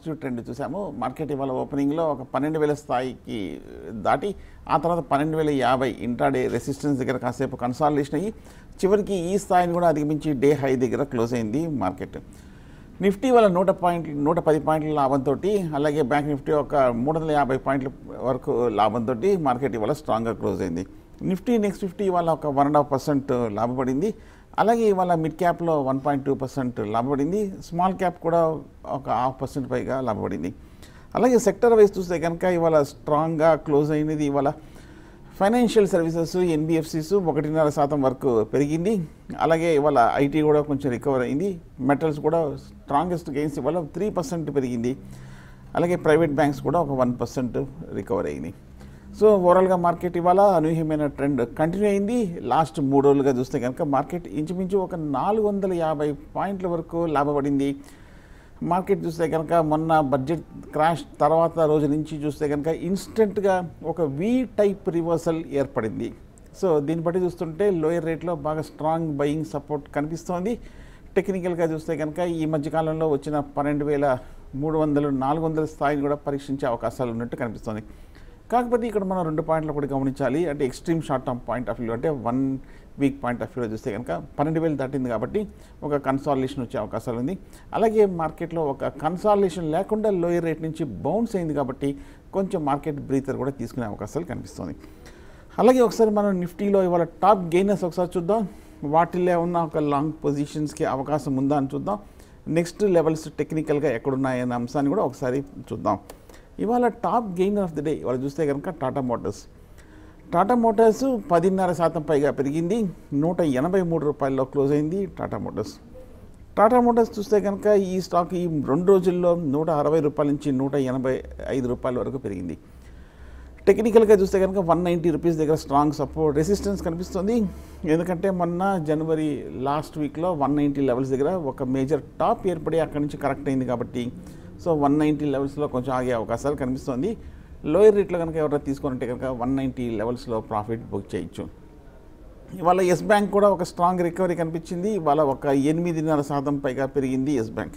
positive trend చూసాము market ఇవాళ ఓపెనింగ్లో ఒక పన్నెండు వేల స్థాయికి దాటి ఆ తర్వాత పన్నెండు వేల యాభై ఇంట్రాడే రెసిస్టెన్స్ దగ్గర కాసేపు కన్సాలిడేషన్ అయ్యి చివరికి ఈ స్థాయిని కూడా అధిగమించి డే హై దగ్గర క్లోజ్ అయింది మార్కెట్ నిఫ్టీ వల్ల నూట పాయింట్లు నూట పది పాయింట్ల లాభంతో అలాగే బ్యాంక్ నిఫ్టీ ఒక మూడు వందల యాభై పాయింట్ల వరకు లాభంతో మార్కెట్ ఇవాళ స్ట్రాంగ్గా క్లోజ్ అయింది నిఫ్టీ నెక్స్ట్ ఫిఫ్టీ ఇవాళ ఒక వన్ అండ్ హాఫ్ పర్సెంట్ లాభపడింది అలాగే ఇవాళ మిడ్ క్యాప్లో వన్ పాయింట్ టూ పర్సెంట్ లాభపడింది స్మాల్ క్యాప్ కూడా ఒక హాఫ్ పర్సెంట్ పైగా లాభపడింది అలాగే సెక్టర్ వైజ్ చూస్తే కనుక ఇవాళ స్ట్రాంగ్గా క్లోజ్ అయినది ఇవాళ ఫైనాన్షియల్ సర్వీసెస్ ఎన్బిఎఫ్సిస్ ఒకటిన్నర శాతం వరకు పెరిగింది అలాగే ఇవాళ ఐటీ కూడా కొంచెం రికవర్ అయింది మెటల్స్ కూడా స్ట్రాంగెస్ట్ గెయిన్స్ ఇవాళ త్రీ పర్సెంట్ పెరిగింది అలాగే ప్రైవేట్ బ్యాంక్స్ కూడా ఒక వన్ పర్సెంట్ రికవర్ అయింది సో ఓవరాల్గా మార్కెట్ ఇవాళ అనూహ్యమైన ట్రెండ్ కంటిన్యూ అయింది లాస్ట్ మూడు రోజులుగా చూస్తే కనుక మార్కెట్ ఇంచుమించు ఒక నాలుగు వందల యాభై పాయింట్ల వరకు లాభపడింది మార్కెట్ చూస్తే కనుక మొన్న బడ్జెట్ క్రాష్ తర్వాత రోజు నుంచి చూస్తే కనుక ఇన్స్టెంట్గా ఒక వి టైప్ రివర్సల్ ఏర్పడింది సో దీన్ని బట్టి చూస్తుంటే లోయర్ రేట్లో బాగా స్ట్రాంగ్ బయింగ్ సపోర్ట్ కనిపిస్తోంది టెక్నికల్గా చూస్తే కనుక ఈ మధ్యకాలంలో వచ్చిన పన్నెండు వేల మూడు వందలు నాలుగు వందల స్థాయిని కూడా పరీక్షించే అవకాశాలు ఉన్నట్టు కనిపిస్తుంది కాకపోతే ఇక్కడ మనం రెండు పాయింట్లు కూడా గమనించాలి అంటే extreme short term point of view అంటే వన్ వీక్ పాయింట్ ఆఫ్ వ్యూలో చూస్తే కనుక పన్నెండు వేలు దాటింది కాబట్టి ఒక కన్సాలిడేషన్ వచ్చే అవకాశాలు ఉంది అలాగే మార్కెట్లో ఒక కన్సాలిడేషన్ లేకుండా లోయర్ రేట్ నుంచి బౌన్స్ అయింది కాబట్టి కొంచెం మార్కెట్ బ్రీతర్ కూడా తీసుకునే అవకాశాలు కనిపిస్తుంది అలాగే ఒకసారి మనం నిఫ్టీలో ఇవాళ టాప్ గెయినర్స్ ఒకసారి చూద్దాం వాటిల్లో ఉన్న ఒక లాంగ్ పొజిషన్స్కి అవకాశం ఉందా అని చూద్దాం నెక్స్ట్ లెవెల్స్ టెక్నికల్గా ఎక్కడున్నాయనే అంశాన్ని కూడా ఒకసారి చూద్దాం ఇవాళ top gainer of the day ఇవాళ చూస్తే కనుక టాటా మోటార్స్ టాటా మోటార్స్ పదిన్నర శాతం పైగా పెరిగింది నూట ఎనభై మూడు రూపాయల్లో క్లోజ్ అయింది టాటా మోటార్స్ టాటా మోటార్స్ చూస్తే కనుక ఈ స్టాక్ ఈ రెండు రోజుల్లో నూట అరవై రూపాయల నుంచి నూట ఎనభై ఐదు రూపాయల వరకు పెరిగింది టెక్నికల్గా చూస్తే కనుక వన్ నైంటీ రూపీస్ దగ్గర స్ట్రాంగ్ సపోర్ట్ రెసిస్టెన్స్ కనిపిస్తుంది ఎందుకంటే మొన్న జనవరి లాస్ట్ వీక్లో వన్ నైంటీ లెవెల్స్ దగ్గర ఒక మేజర్ టాప్ ఏర్పడి అక్కడి నుంచి కరెక్ట్ అయింది కాబట్టి సో వన్ నైంటీ లెవెల్స్లో కొంచెం ఆగే అవకాశాలు కనిపిస్తుంది లోయర్ రేట్లో కనుక ఎవరైనా తీసుకుంటే కనుక వన్ నైంటీ లెవెల్స్లో ప్రాఫిట్ బుక్ చేయొచ్చు ఇవాళ ఎస్ బ్యాంక్ కూడా ఒక స్ట్రాంగ్ రికవరీ కనిపించింది ఇవాళ ఒక ఎనిమిదిన్నర శాతం పైగా పెరిగింది ఎస్ బ్యాంక్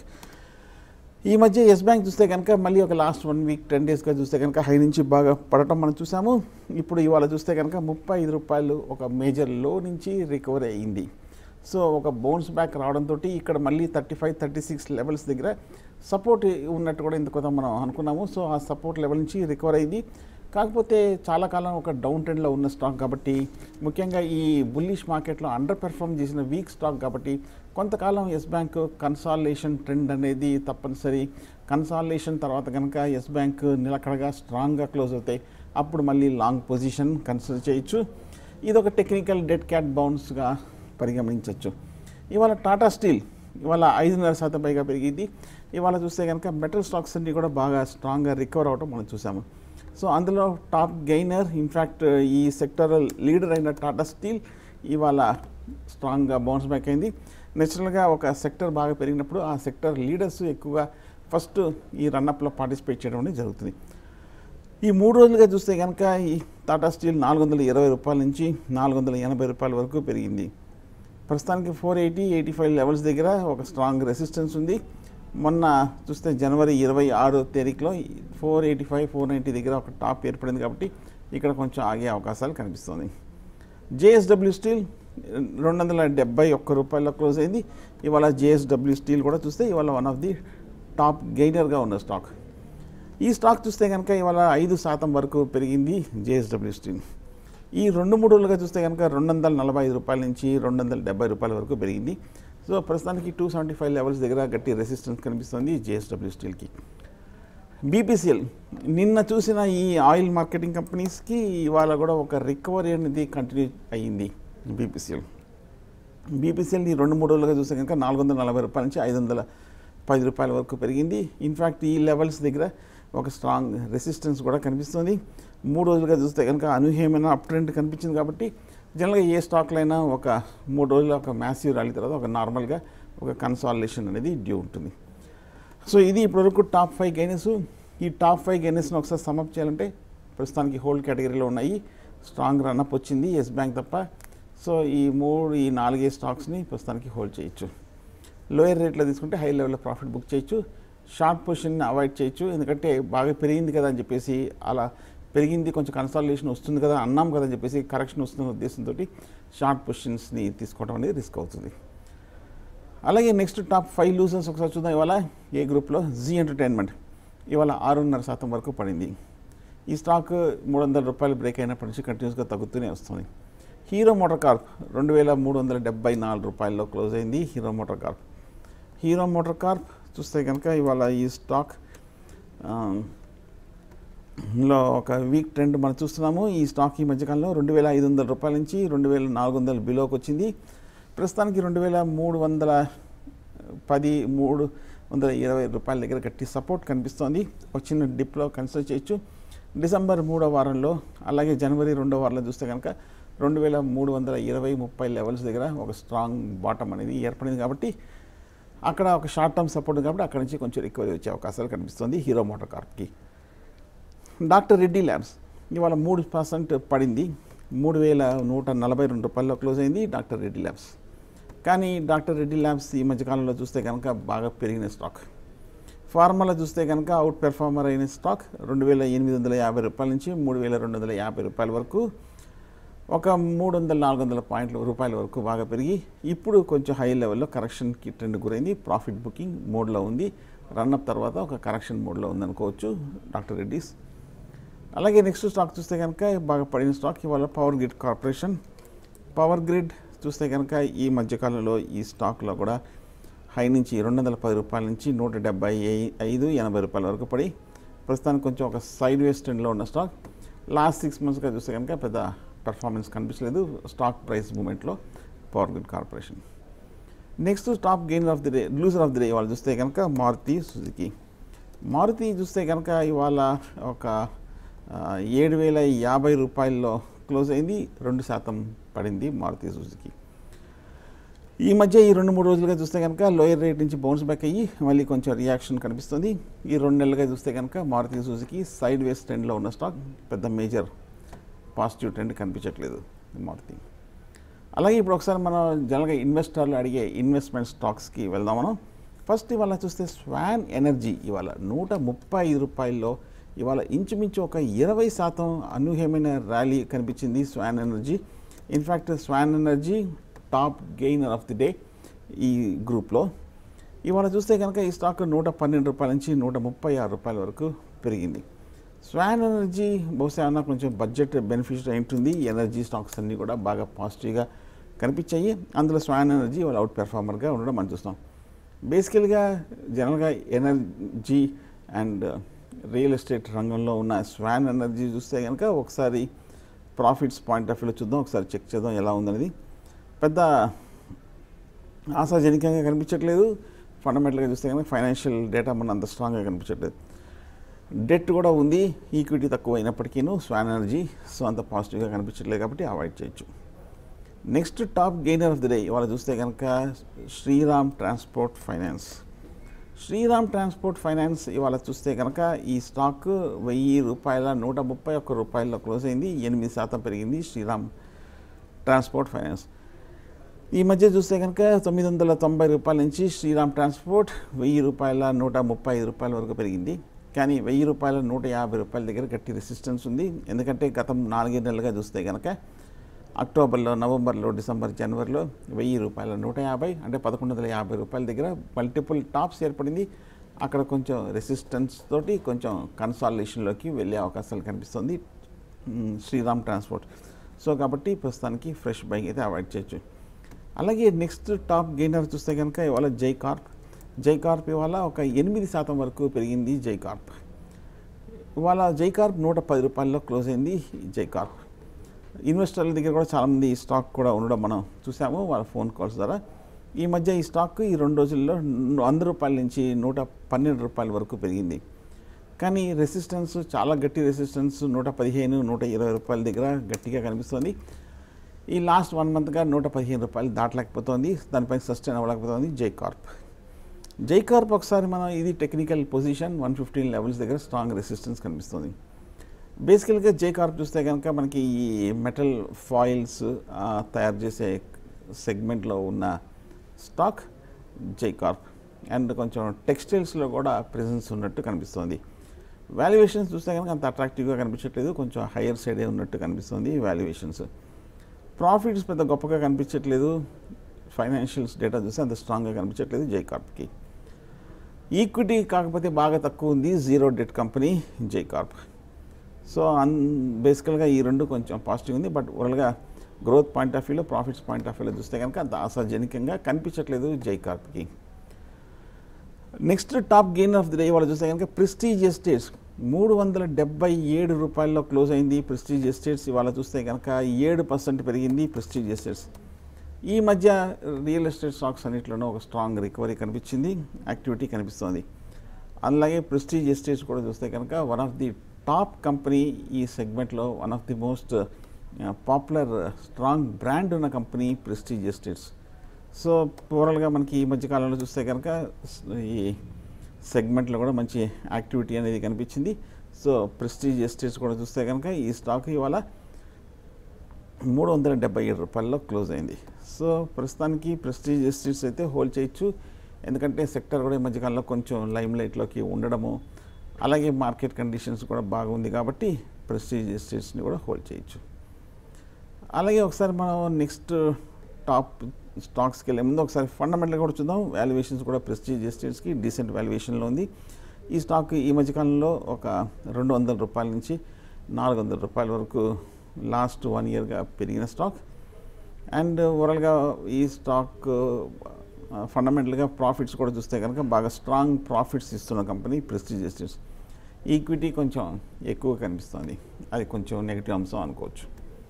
ఈ మధ్య ఎస్ బ్యాంక్ చూస్తే కనుక మళ్ళీ ఒక లాస్ట్ వన్ వీక్ టెన్ డేస్గా చూస్తే కనుక హై నుంచి బాగా పడటం మనం చూసాము ఇప్పుడు ఇవాళ చూస్తే కనుక ముప్పై ఐదు రూపాయలు ఒక మేజర్ లో నుంచి రికవరీ అయ్యింది సో ఒక బౌన్స్ బ్యాక్ రావడంతో ఇక్కడ మళ్ళీ thirty five thirty six levels దగ్గర సపోర్ట్ ఉన్నట్టు కూడా ఇంత కొంత మనం అనుకున్నాము సో ఆ సపోర్ట్ లెవెల్ నుంచి రికవర్ అయింది కాకపోతే చాలా కాలం ఒక డౌన్ ట్రెండ్లో ఉన్న స్టాక్ కాబట్టి ముఖ్యంగా ఈ బుల్లిష్ మార్కెట్లో అండర్ పెర్ఫామ్ చేసిన వీక్ స్టాక్ కాబట్టి కొంతకాలం ఎస్ బ్యాంక్ కన్సాలేషన్ ట్రెండ్ అనేది తప్పనిసరి కన్సాలేషన్ తర్వాత కనుక ఎస్ బ్యాంక్ నిలకడగా స్ట్రాంగ్గా క్లోజ్ అవుతాయి అప్పుడు మళ్ళీ లాంగ్ పొజిషన్ కన్సిడర్ చేయొచ్చు ఇది ఒక టెక్నికల్ డెడ్ క్యాట్ బౌన్స్గా పరిగణించవచ్చు ఇవాళ టాటా స్టీల్ ఇవాళ ఐదున్నర శాతం పైగా పెరిగింది ఇవాళ చూస్తే కనుక మెటల్ స్టాక్స్ అన్ని కూడా బాగా స్ట్రాంగ్గా రికవర్ అవడం మనం చూసాము సో అందులో టాప్ గెయినర్ ఇన్ఫ్యాక్ట్ ఈ సెక్టర్ లీడర్ అయిన టాటా స్టీల్ ఇవాళ స్ట్రాంగ్గా బౌన్స్ బ్యాక్ అయింది నేచురల్గా ఒక సెక్టర్ బాగా పెరిగినప్పుడు ఆ సెక్టర్ లీడర్స్ ఎక్కువగా ఫస్ట్ ఈ రన్అప్లో పార్టిసిపేట్ చేయడం అనేది జరుగుతుంది ఈ మూడు రోజులుగా చూస్తే కనుక ఈ టాటా స్టీల్ నాలుగు వందల ఇరవై రూపాయల నుంచి నాలుగు వందల ఎనభై రూపాయల వరకు పెరిగింది ప్రస్తుతానికి four eighty eighty five levels దగ్గర ఒక స్ట్రాంగ్ రెసిస్టెన్స్ ఉంది మొన్న చూస్తే జనవరి ఇరవై ఆరు తేదీలో four eighty five four ninety దగ్గర ఒక టాప్ ఏర్పడింది కాబట్టి ఇక్కడ కొంచెం ఆగే అవకాశాలు కనిపిస్తుంది జేఎస్డబ్ల్యూ స్టీల్ రెండు వందల డెబ్బై ఒక్క రూపాయల్లో క్లోజ్ అయింది ఇవాళ జేఎస్డబ్ల్యూ స్టీల్ కూడా చూస్తే ఇవాళ వన్ ఆఫ్ ది టాప్ గెయినర్గా ఉన్న స్టాక్ ఈ స్టాక్ చూస్తే కనుక ఇవాళ ఐదు శాతం వరకు పెరిగింది జేఎస్డబ్ల్యూ స్టీల్ ఈ రెండు మూడు రోజులుగా చూస్తే కనుక రెండు వందల నలభై ఐదు రూపాయల నుంచి రెండు వందల డెబ్బై రూపాయల వరకు పెరిగింది సో ప్రస్తుతానికి టూ సెవెంటీ ఫైవ్ లెవెల్స్ దగ్గర గట్టి రెసిస్టెన్స్ కనిపిస్తుంది జేఎస్డబ్ల్యూ స్టీల్కి బీపీసీఎల్ నిన్న చూసిన ఈ ఆయిల్ మార్కెటింగ్ కంపెనీస్కి ఇవాళ కూడా ఒక రికవరీ అనేది కంటిన్యూ అయ్యింది బీపీసీఎల్ బీపీసీఎల్ ఈ రెండు మూడు రోజులుగా చూస్తే కనుక నాలుగు వందల నలభై రూపాయల నుంచి ఐదు వందల పది రూపాయల వరకు పెరిగింది ఇన్ఫ్యాక్ట్ ఈ లెవెల్స్ దగ్గర ఒక స్ట్రాంగ్ రెసిస్టెన్స్ కూడా కనిపిస్తుంది మూడు రోజులుగా చూస్తే కనుక అనూహ్యమైన అప్ ట్రెండ్ కనిపించింది కాబట్టి జనరల్గా ఏ స్టాక్లో అయినా ఒక మూడు రోజులు ఒక మ్యాసివ్ ర్యాలీ తర్వాత ఒక నార్మల్గా ఒక కన్సాలిడేషన్ అనేది డ్యూ ఉంటుంది సో ఇది ఇప్పటివరకు టాప్ ఫైవ్ గైనెస్ ఈ టాప్ ఫైవ్ గైనెస్ని ఒకసారి సమప్ చేయాలంటే ప్రస్తుతానికి హోల్డ్ కేటగిరీలో ఉన్నాయి స్ట్రాంగ్ రన్అప్ వచ్చింది ఎస్ బ్యాంక్ తప్ప సో ఈ మూడు ఈ నాలుగే స్టాక్స్ని ప్రస్తుతానికి హోల్డ్ చేయొచ్చు లోయర్ రేట్లో తీసుకుంటే హై లెవెల్లో ప్రాఫిట్ బుక్ చేయొచ్చు షార్ట్ పొజిషన్ని అవాయిడ్ చేయొచ్చు ఎందుకంటే బాగా పెరిగింది కదా అని చెప్పేసి అలా పెరిగింది కొంచెం కన్సాలిడేషన్ వస్తుంది కదా అన్నాం కదా అని చెప్పేసి కరెక్షన్ వస్తున్న ఉద్దేశంతో షార్ట్ పొజిషన్స్ని తీసుకోవడం అనేది రిస్క్ అవుతుంది అలాగే నెక్స్ట్ టాప్ ఫైవ్ లూజర్స్ ఒకసారి చూద్దాం ఇవాళ ఏ గ్రూప్లో జీ ఎంటర్టైన్మెంట్ ఇవాళ ఆరున్నర శాతం వరకు పడింది ఈ స్టాక్ మూడు వందల రూపాయలు బ్రేక్ అయినప్పటి నుంచి కంటిన్యూస్గా తగ్గుతూనే వస్తుంది హీరో మోటార్ కార్ప్ రెండు వేల మూడు వందల డెబ్బై నాలుగు రూపాయల్లో క్లోజ్ అయింది Hero Motor Corp Hero Motor Corp చూస్తే కనుక ఇవాళ ఈ స్టాక్ ఆ, లో ఒక వీక్ ట్రెండ్ మనం చూస్తున్నాము ఈ స్టాక్ ఈ మధ్యకాలంలో రెండు వేల ఐదు వందల రూపాయల నుంచి రెండు వేల నాలుగు వందల బిలోకి వచ్చింది ప్రస్తుతానికి రెండు వేల మూడు వందల పది మూడు వందల ఇరవై రూపాయల దగ్గర గట్టి సపోర్ట్ కనిపిస్తోంది ఒక చిన్న డిప్లో కన్సిడర్ చేయొచ్చు డిసెంబర్ మూడో వారంలో అలాగే జనవరి రెండో వారంలో చూస్తే కనుక రెండు వేల మూడు వందల ఇరవై ముప్పై లెవెల్స్ దగ్గర ఒక స్ట్రాంగ్ బాటమ్ అనేది ఏర్పడింది కాబట్టి అక్కడ ఒక షార్ట్ టర్మ్ సపోర్ట్ కాబట్టి అక్కడ నుంచి కొంచెం రికవరీ వచ్చే అవకాశాలు కనిపిస్తుంది హీరో మోటార్ కార్ప్కి డాక్టర్ రెడ్డి ల్యాబ్స్ ఇవాళ మూడు పర్సెంట్ పడింది మూడు వేల నూట నలభై రెండు రూపాయల్లో క్లోజ్ అయింది డాక్టర్ రెడ్డి ల్యాబ్స్ కానీ డాక్టర్ రెడ్డి ల్యాబ్స్ ఈ మధ్యకాలంలో చూస్తే కనుక బాగా పెరిగిన స్టాక్ ఫార్మాలో చూస్తే కనుక అవుట్ పెర్ఫార్మర్ అయిన స్టాక్ రెండు వేల ఎనిమిది వందల యాభై రూపాయల నుంచి మూడు వేల రెండు వందల యాభై రూపాయల వరకు ఒక మూడు వందల నాలుగు వందల పాయింట్ల రూపాయల వరకు బాగా పెరిగి ఇప్పుడు కొంచెం హై లెవెల్లో కరెక్షన్కి ట్రెండ్ గురైంది ప్రాఫిట్ బుకింగ్ మోడ్లో ఉంది రన్అప్ తర్వాత ఒక కరెక్షన్ మోడ్లో ఉందనుకోవచ్చు డాక్టర్ రెడ్డిస్ అలాగే నెక్స్ట్ స్టాక్ చూస్తే కనుక బాగా పడిన స్టాక్ ఇవాళ Power Grid Corporation Power Grid చూస్తే కనుక ఈ మధ్యకాలంలో ఈ స్టాక్లో కూడా హై నుంచి రెండు వందల పది రూపాయల నుంచి నూట డెబ్బై ఐదు ఎనభై రూపాయల వరకు పడి ప్రస్తుతానికి కొంచెం ఒక సైడ్ వేస్ ట్రెండ్లో ఉన్న స్టాక్ లాస్ట్ సిక్స్ మంత్స్గా చూస్తే కనుక పెద్ద పర్ఫార్మెన్స్ కనిపించలేదు స్టాక్ ప్రైస్ మూమెంట్లో Power Grid Corporation next top gainer of the day loser of the day ఇవాళ చూస్తే కనుక మారుతి సుజుకి మారుతి చూస్తే కనుక ఇవాళ ఒక ఆ, ఏడు వేల యాభై రూపాయల్లో క్లోజ్ అయింది రెండు శాతం పడింది మారుతి సుజుకి ఈ మధ్య ఈ రెండు మూడు రోజులుగా చూస్తే కనుక లోయర్ రేట్ నుంచి బౌన్స్ బ్యాక్ అయ్యి మళ్ళీ కొంచెం రియాక్షన్ కనిపిస్తుంది ఈ రెండు నెలలుగా చూస్తే కనుక మారుతి సుజుకి సైడ్ వేస్ ట్రెండ్లో ఉన్న స్టాక్ పెద్ద మేజర్ పాజిటివ్ ట్రెండ్ కనిపించట్లేదు మారుతి అలాగే ఇప్పుడు ఒకసారి మనం జనరల్గా ఇన్వెస్టర్లు అడిగే ఇన్వెస్ట్మెంట్ స్టాక్స్కి వెళ్దాం మనం ఫస్ట్ ఇవాళ చూస్తే స్వాన్ ఎనర్జీ ఇవాళ నూట ముప్పై ఐదు రూపాయల్లో ఇవాళ ఇంచుమించు ఒక ఇరవై శాతం అనూహ్యమైన ర్యాలీ కనిపించింది Swan Energy in fact Swan Energy top gainer of the day ఈ గ్రూప్లో ఇవాళ చూస్తే కనుక ఈ స్టాక్ నూట పన్నెండు రూపాయల నుంచి నూట ముప్పై ఆరు రూపాయల వరకు పెరిగింది స్వాన్ ఎనర్జీ బహుశా ఏమన్నా కొంచెం బడ్జెట్ బెనిఫిట్ అయి ఉంటుంది ఈ ఎనర్జీ స్టాక్స్ అన్నీ కూడా బాగా పాజిటివ్గా కనిపించాయి అందులో స్వాన్ ఎనర్జీ వాళ్ళు అవుట్ పెర్ఫార్మర్గా ఉండడం మనం చూస్తాం బేసికల్గా జనరల్గా ఎనర్జీ అండ్ రియల్ ఎస్టేట్ రంగంలో ఉన్న స్వాన్ ఎనర్జీ చూస్తే కనుక ఒకసారి ప్రాఫిట్స్ పాయింట్ ఆఫ్ వ్యూలో చూద్దాం ఒకసారి చెక్ చేద్దాం ఎలా ఉందనేది పెద్ద ఆశాజనకంగా కనిపించట్లేదు ఫండమెంటల్గా చూస్తే కనుక ఫైనాన్షియల్ డేటా మన అంత స్ట్రాంగ్గా కనిపించట్లేదు డెట్ కూడా ఉంది ఈక్విటీ తక్కువ అయినప్పటికీను స్వాన్ ఎనర్జీ సో అంత పాజిటివ్గా కనిపించట్లేదు కాబట్టి అవాయిడ్ చేయొచ్చు next top gainer of the day ఇవాళ చూస్తే కనుక Shriram Transport Finance Shriram Transport Finance ఇవాళ చూస్తే కనుక ఈ స్టాక్ వెయ్యి రూపాయల నూట ముప్పై ఒక్క రూపాయల్లో క్లోజ్ అయింది ఎనిమిది శాతం పెరిగింది శ్రీరామ్ ట్రాన్స్పోర్ట్ ఫైనాన్స్ ఈ మధ్య చూస్తే కనుక తొమ్మిది వందల తొంభై రూపాయల నుంచి శ్రీరామ్ ట్రాన్స్పోర్ట్ వెయ్యి రూపాయల నూట ముప్పై ఐదు రూపాయల వరకు పెరిగింది కానీ వెయ్యి రూపాయల నూట యాభై రూపాయల దగ్గర గట్టి రెసిస్టెన్స్ ఉంది ఎందుకంటే గతం నాలుగైదు నెలలుగా చూస్తే కనుక అక్టోబర్లో నవంబర్లో డిసెంబర్ జనవరిలో వెయ్యి రూపాయల నూట యాభై అంటే పదకొండు వందల యాభై రూపాయల దగ్గర మల్టిపుల్ టాప్స్ ఏర్పడింది అక్కడ కొంచెం రెసిస్టెన్స్ తోటి కొంచెం కన్సాలిడేషన్లోకి వెళ్ళే అవకాశాలు కనిపిస్తుంది మ్, శ్రీరామ్ ట్రాన్స్పోర్ట్ సో కాబట్టి ప్రస్తుతానికి ఫ్రెష్ బైక్ అయితే అవాయిడ్ చేయొచ్చు అలాగే నెక్స్ట్ టాప్ గెయినర్ చూస్తే కనుక ఇవాళ జై కార్ప్ జై కార్ప్ ఇవాళ ఒక ఎనిమిది శాతం వరకు పెరిగింది జై కార్ప్ ఇవాళ జై కార్ప్ నూట పది రూపాయల్లో క్లోజ్ అయింది జై కార్ప్ ఇన్వెస్టర్ల దగ్గర కూడా చాలామంది ఈ స్టాక్ కూడా ఉండడం మనం చూసాము వాళ్ళ ఫోన్ కాల్స్ ద్వారా ఈ మధ్య ఈ స్టాక్ ఈ రెండు రోజుల్లో వంద రూపాయల నుంచి నూట పన్నెండు రూపాయల వరకు పెరిగింది కానీ రెసిస్టెన్స్ చాలా గట్టి రెసిస్టెన్స్ నూట పదిహేను నూట ఇరవై రూపాయల దగ్గర గట్టిగా కనిపిస్తుంది ఈ లాస్ట్ వన్ మంత్గా నూట పదిహేను రూపాయలు దాటలేకపోతుంది దానిపై సస్టైన్ అవ్వలేకపోతుంది జై కార్ప్ జై కార్ప్ ఒకసారి మనం ఇది technical position one fifteen levels దగ్గర స్ట్రాంగ్ రెసిస్టెన్స్ కనిపిస్తుంది బేసికల్గా జే కార్ప్ చూస్తే కనుక మనకి ఈ మెటల్ ఫాయిల్స్ తయారు చేసే సెగ్మెంట్లో ఉన్న స్టాక్ జై కార్ప్ అండ్ కొంచెం టెక్స్టైల్స్లో కూడా ప్రెజెన్స్ ఉన్నట్టు కనిపిస్తోంది వాల్యుయేషన్స్ చూస్తే కనుక అంత అట్రాక్టివ్గా కనిపించట్లేదు కొంచెం హయ్యర్ సైడే ఉన్నట్టు కనిపిస్తుంది వాల్యుయేషన్స్ ప్రాఫిట్స్ పెద్ద గొప్పగా కనిపించట్లేదు ఫైనాన్షియల్స్ డేటా చూస్తే అంత స్ట్రాంగ్గా కనిపించట్లేదు జైకార్ప్కి ఈక్విటీ కాకపోతే బాగా తక్కువ ఉంది zero debt company Jai Corp so అన్ బేసికల్గా ఈ రెండు కొంచెం పాజిటివ్ ఉంది బట్ ఓవరాల్గా గ్రోత్ పాయింట్ ఆఫ్ వ్యూలో ప్రాఫిట్స్ పాయింట్ ఆఫ్ వ్యూలో చూస్తే కనుక అంత ఆశాజనకంగా కనిపించట్లేదు జైకార్ప్కి next top gain of the day వాళ్ళు చూస్తే కనుక ప్రెస్టీజ్ ఎస్టేట్స్ మూడు వందల డెబ్బై ఏడు రూపాయల్లో క్లోజ్ అయింది ప్రెస్టీజ్ ఎస్టేట్స్ ఇవాళ చూస్తే కనుక ఏడు పర్సెంట్ పెరిగింది ప్రెస్టీజ్ ఎస్టేట్స్ ఈ మధ్య రియల్ ఎస్టేట్ స్టాక్స్ అన్నింటిలోనూ ఒక స్ట్రాంగ్ రికవరీ కనిపించింది యాక్టివిటీ కనిపిస్తోంది అలాగే ప్రెస్టీజ్ ఎస్టేట్స్ కూడా చూస్తే కనుక one of the top company ఈ సెగ్మెంట్లో one of the most popular strong brand ఉన్న కంపెనీ ప్రెస్టీజ్ ఎస్టేట్స్ సో ఓవరాల్గా మనకి ఈ మధ్య కాలంలో చూస్తే కనుక ఈ సెగ్మెంట్లో కూడా మంచి యాక్టివిటీ అనేది కనిపించింది సో ప్రెస్టీజ్ ఎస్టేట్స్ కూడా చూస్తే కనుక ఈ స్టాక్ ఇవాళ మూడు వందల డెబ్బై ఏడు రూపాయల్లో క్లోజ్ అయింది సో ప్రస్తుతానికి ప్రెస్టీజ్ ఎస్టేట్స్ అయితే హోల్డ్ చేయొచ్చు ఎందుకంటే సెక్టర్ కూడా ఈ మధ్యకాలంలో కొంచెం లైమ్ లైట్లోకి ఉండడము అలాగే మార్కెట్ కండిషన్స్ కూడా బాగుంది కాబట్టి ప్రెస్టీజ్ ఎస్టేట్స్ని కూడా హోల్డ్ చేయొచ్చు అలాగే ఒకసారి మనం నెక్స్ట్ టాప్ స్టాక్స్కి వెళ్ళే ముందు ఒకసారి ఫండమెంటల్ కూడా చూద్దాం వాల్యుయేషన్స్ కూడా ప్రెస్టీజ్ ఎస్టేట్స్కి డీసెంట్ వాల్యుయేషన్లో ఉంది ఈ స్టాక్ ఈ మధ్యకాలంలో ఒక రెండు వందల రూపాయల నుంచి నాలుగు వందల రూపాయల వరకు లాస్ట్ వన్ ఇయర్గా పెరిగిన స్టాక్ అండ్ ఓవరాల్గా ఈ స్టాక్ ఫండమెంటల్గా ప్రాఫిట్స్ కూడా చూస్తే కనుక బాగా స్ట్రాంగ్ ప్రాఫిట్స్ ఇస్తున్న కంపెనీ ప్రెస్టీజ్ ఎస్టేట్స్ ఈక్విటీ కొంచెం ఎక్కువ కనిపిస్తుంది అది కొంచెం నెగిటివ్ అంశం అనుకోవచ్చు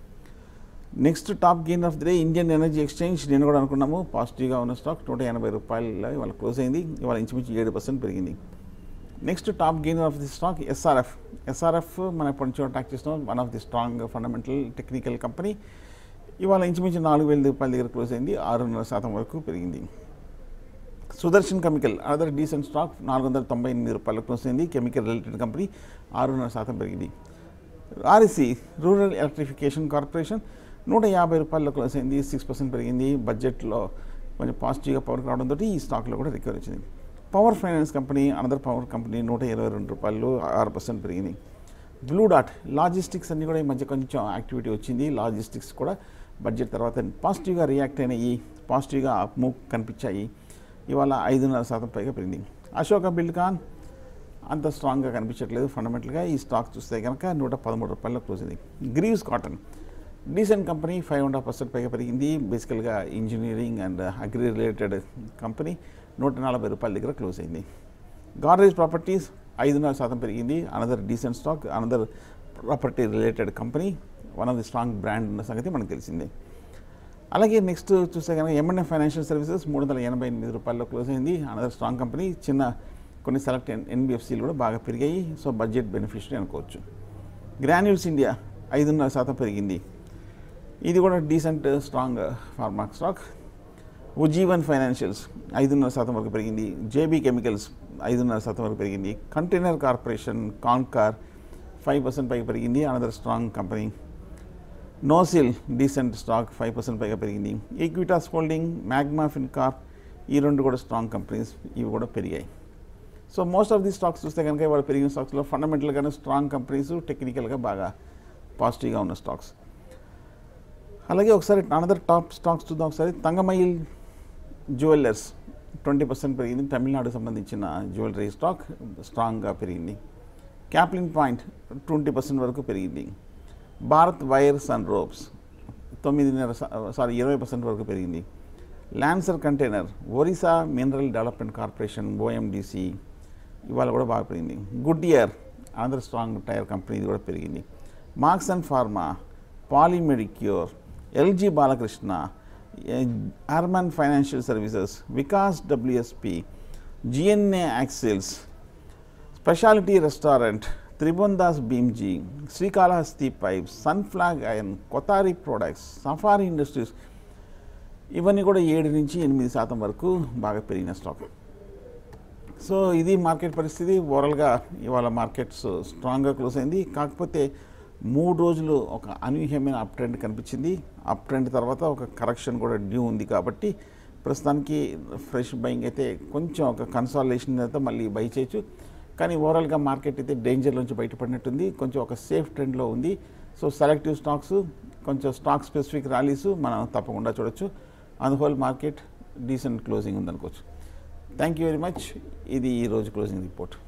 next top gain of the day Indian Energy Exchange నేను కూడా అనుకున్నాము పాజిటివ్గా ఉన్న స్టాక్ నూట ఎనభై రూపాయలు ఇవాళ క్లోజ్ అయింది ఇవాళ ఇంచుమించు ఏడు పర్సెంట్ పెరిగింది next top gain of the stock SRF SRF మనం ఎప్పటి నుంచో ట్రాక్ చేస్తున్నాం one of the strong fundamental technical company ఇవాళ ఇంచుమించు నాలుగు వేల రూపాయల దగ్గర క్లోజ్ అయింది ఆరున్నర శాతం వరకు పెరిగింది Sudarshan Chemical other decent stock నాలుగు వందల తొంభై ఎనిమిది రూపాయలు క్లోజ్ అయింది కెమికల్ రిలేటెడ్ కంపెనీ ఆరున్నర శాతం పెరిగింది ఆర్ఎస్సి రూరల్ ఎలక్ట్రిఫికేషన్ కార్పొరేషన్ నూట యాభై రూపాయల్లో క్లోజ్ అయింది సిక్స్ పర్సెంట్ పెరిగింది బడ్జెట్లో కొంచెం పాజిటివ్గా పవర్ రావడంతో ఈ స్టాక్లో కూడా రికవర్ వచ్చింది Power Finance company another power company నూట ఇరవై రెండు రూపాయలు ఆరు పర్సెంట్ పెరిగింది బ్లూ డాట్ లాజిస్టిక్స్ అన్నీ కూడా ఈ మధ్య కొంచెం యాక్టివిటీ వచ్చింది లాజిస్టిక్స్ కూడా బడ్జెట్ తర్వాత పాజిటివ్గా రియాక్ట్ అయినాయి పాజిటివ్గా మూవ్ కనిపించాయి ఇవాళ ఐదున్నర శాతం పైగా పెరిగింది అశోక బిల్డ్కాన్ అంత స్ట్రాంగ్గా కనిపించట్లేదు ఫండమెంటల్గా ఈ స్టాక్ చూస్తే కనుక నూట పదమూడు రూపాయల్లో క్లోజ్ అయింది Greaves Cotton decent company five and half percent పైగా పెరిగింది బేసికల్గా engineering and agri related company నూట నలభై రూపాయల దగ్గర క్లోజ్ అయింది గార్డేజ్ ప్రాపర్టీస్ ఐదున్నర శాతం పెరిగింది another decent stock another property related company one of the strong brand ఉన్న సంగతి మనకు తెలిసిందే అలాగే నెక్స్ట్ చూస్తే కనుక ఎంఎన్ఎఫ్ ఫైనాన్షియల్ సర్వీసెస్ మూడు వందల ఎనభై ఎనిమిది రూపాయల్లో క్లోజ్ అయింది అనదర్ స్ట్రాంగ్ కంపెనీ చిన్న కొన్ని సెలెక్ట్ ఎన్బిఎఫ్సీలు కూడా బాగా పెరిగాయి సో బడ్జెట్ బెనిఫిషరీ అనుకోవచ్చు గ్రాన్యూల్స్ ఇండియా ఐదున్నర శాతం పెరిగింది ఇది కూడా decent strong pharma stock Ujjivan Financials ఐదున్నర శాతం వరకు పెరిగింది జేబీ కెమికల్స్ ఐదున్నర శాతం వరకు పెరిగింది Container Corporation Concor five percent పైగా పెరిగింది another strong company Nocil decent stock five percent పైగా పెరిగింది ఈక్విటాస్ హోల్డింగ్ మ్యాగ్మా ఫిన్కార్ప్ ఈ రెండు కూడా స్ట్రాంగ్ కంపెనీస్ ఇవి కూడా పెరిగాయి so most of the stocks చూస్తే కనుక ఇవాళ పెరిగిన స్టాక్స్లో ఫండమెంటల్గానే స్ట్రాంగ్ కంపెనీస్ టెక్నికల్గా బాగా పాజిటివ్గా ఉన్న స్టాక్స్ అలాగే ఒకసారి అనదర్ టాప్ స్టాక్స్ చూద్దాం ఒకసారి తంగమయిల్ జ్యువెలర్స్ ట్వంటీ పర్సెంట్ పెరిగింది తమిళనాడుకు సంబంధించిన జ్యువెలరీ స్టాక్ స్ట్రాంగ్గా పెరిగింది క్యాప్లిన్ పాయింట్ ట్వంటీ పర్సెంట్ వరకు పెరిగింది భారత్ వైర్స్ అండ్ రోప్స్ తొమ్మిదిన్నర సారీ ఇరవై పర్సెంట్ వరకు పెరిగింది Lancer Container Orissa Mineral Development Corporation OMDC ఇవాళ కూడా బాగా పెరిగింది Goodyear another strong tyre company ఇది కూడా పెరిగింది Marksans Pharma Polymedicure LG Balakrishna Arman Financial Services Vikas WSP GNA Axles Speciality Restaurant Tribhovandas Bhimji Srikalahasthi Pipes Sunflag Iron Kothari Products Safari Industries ఇవన్నీ కూడా ఏడు నుంచి ఎనిమిది శాతం వరకు బాగా పెరిగిన స్టాక్ సో ఇది మార్కెట్ పరిస్థితి ఓవరాల్గా ఇవాళ మార్కెట్స్ స్ట్రాంగ్గా క్లోజ్ అయింది కాకపోతే మూడు రోజులు ఒక అనూహ్యమైన అప్ ట్రెండ్ కనిపించింది అప్ ట్రెండ్ తర్వాత ఒక కరెక్షన్ కూడా డ్యూ ఉంది కాబట్టి ప్రస్తుతానికి ఫ్రెష్ బయింగ్ అయితే కొంచెం ఒక కన్సాలేషన్ అయితే మళ్ళీ బై చేయొచ్చు కానీ ఓవరాల్గా మార్కెట్ అయితే డేంజర్ నుంచి బయటపడినట్టుంది కొంచెం ఒక సేఫ్ ట్రెండ్లో ఉంది సో సెలెక్టివ్ స్టాక్స్ కొంచెం స్టాక్ స్పెసిఫిక్ ర్యాలీస్ మనం తప్పకుండా చూడొచ్చు on whole market decent closing ఉందనుకోవచ్చు థ్యాంక్ యూ వెరీ మచ్ ఇది ఈ రోజు క్లోజింగ్ రిపోర్ట్